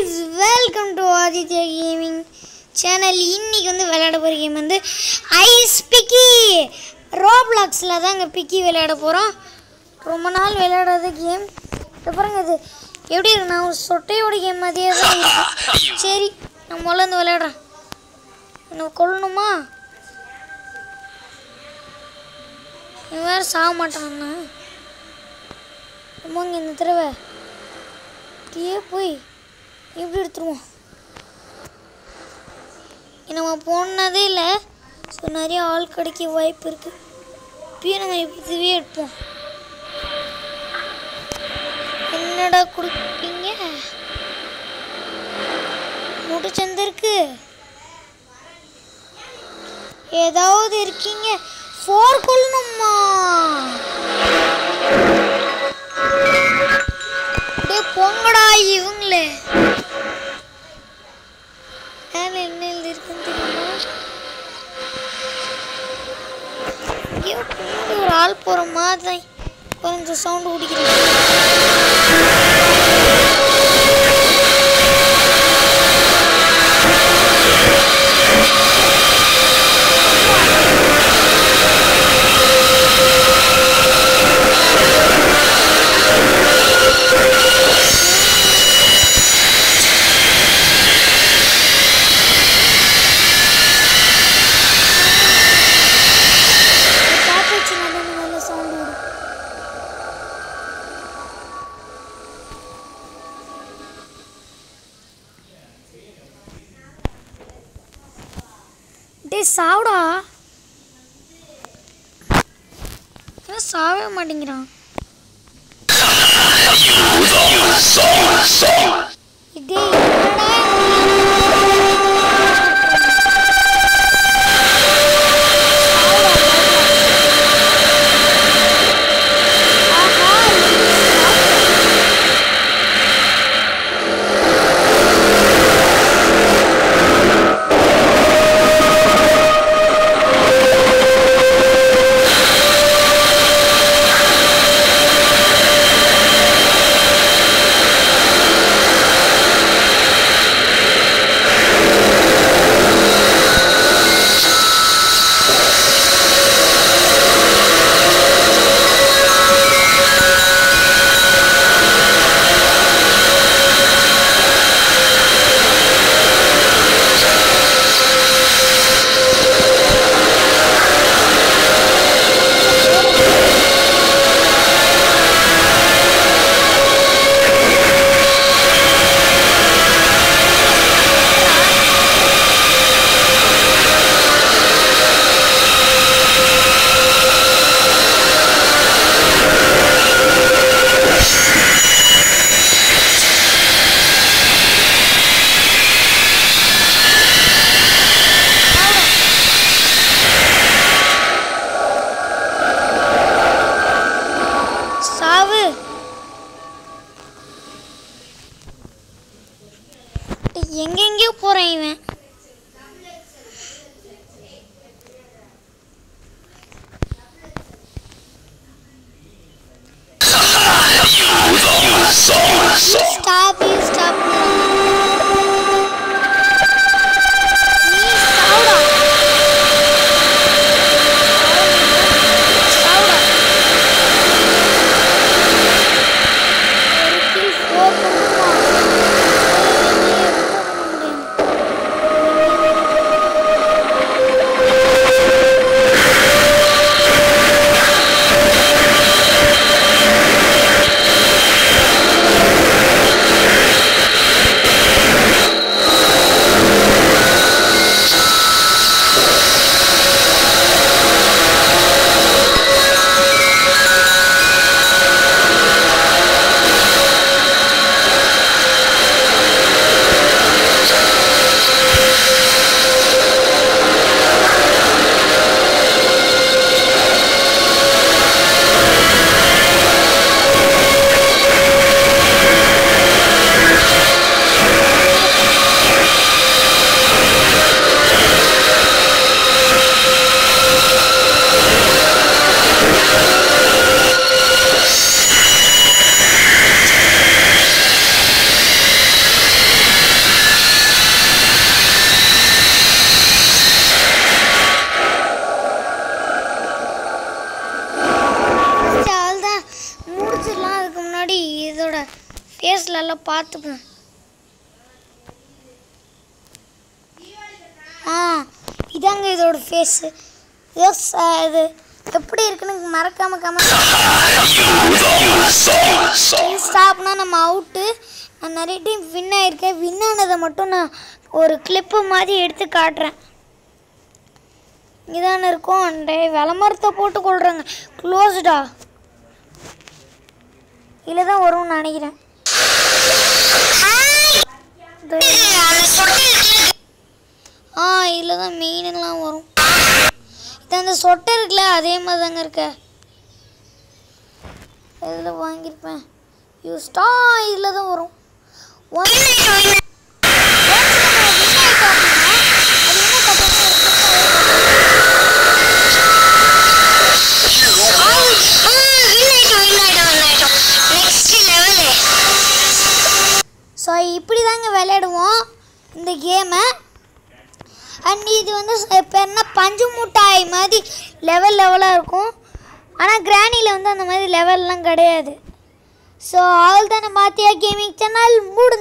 guys welcome to Aditya gaming channel இன்னைக்கு வந்து விளையாட போகிற கேம் வந்து ஐஸ் பிக்கி ரோப்ளாக்ஸில் தாங்க பிக்கி விளையாட போகிறோம் ரொம்ப நாள் விளையாடாத கேம் இது பாருங்க இது எப்படி இருக்கு நான் ஒரு சொட்டையோட கேம் மாதிரியே தான் இருக்கு சரி நான் முதல்ல வந்து விளையாடுறேன் என்ன கொல்லணுமா இவன் வேறு சாக மாட்டான்னா அம்மாங்க இந்த தடவை அப்படியே போய் எப்படி எடுத்துருவோம் நம்ம போனதே இல்லை ஸோ நிறைய ஆள் கிடைக்க வாய்ப்பு இருக்குது இப்பயும் நம்ம இதுவே எடுப்போம் என்னடா கொடுப்பீங்க முடிச்சந்த இருக்கு ஏதாவது இருக்கீங்க ஃபோர் கொள்ளணுமா அப்படியே போங்கடா இவங்களே மேலே என்ன எழுதிருக்குன்னு தெரியுமா ஐயோ பின்னாடி ஒரு ஆள் போகிற மாதிரி கொஞ்சம் சவுண்டு குடிக்கிறேன் காற்று வச்சு நல்ல நல்ல சவுண்டு விடும் டேய் சாவுடா ஏன் சாவே மாட்டேங்கிறான் இதே என்னடா சாவு டேய், எங்கெங்கேயோ போறான் இவன் ஸ்டாப் யூ ஸ்டாப் நீ சாவுடா சாவுடா ஒரு கில் ஃபோர் பண்ணுமா பண்ண முடியும் ஃபேஸில் எல்லாம் பார்த்துப்போம் ஆ இதாங்க இதோட ஃபேஸு எஸ் இது எப்படி இருக்குன்னு மறக்காம கமெண்ட் ஸ்டாப்னா நம்ம அவுட்டு நான் நிறைய டைம் வின் ஆயிருக்கேன் வின் ஆனதை மட்டும் நான் ஒரு கிளிப்பு மாதிரி எடுத்து காட்டுறேன் இதான இருக்கும் அண்டே விளம்பரத்தை போட்டு கொள்றாங்க க்ளோஸ்டா இதில் தான் வரும்னு நினைக்கிறேன் இது- ஆ இதில் தான் மீனெல்லாம் வரும் இது அந்த சொட்டை இருக்குல்ல அதே மாதிரி தாங்க இருக்க இதில் வாங்கியிருப்பேன் யூஸ்டா இதில் தான் வரும் ஒன் ஸோ இப்படி தாங்க விளையாடுவோம் இந்த கேமை அண்ட் இது வந்து இப்போ என்ன பஞ்சு முட்டாய் மாதிரி லெவல் லெவலாக இருக்கும் ஆனால் கிராணியில் வந்து அந்த மாதிரி லெவல்லாம் கிடையாது ஸோ அவள் தானே மாத்தியா கேமிங் சேனல் மூடு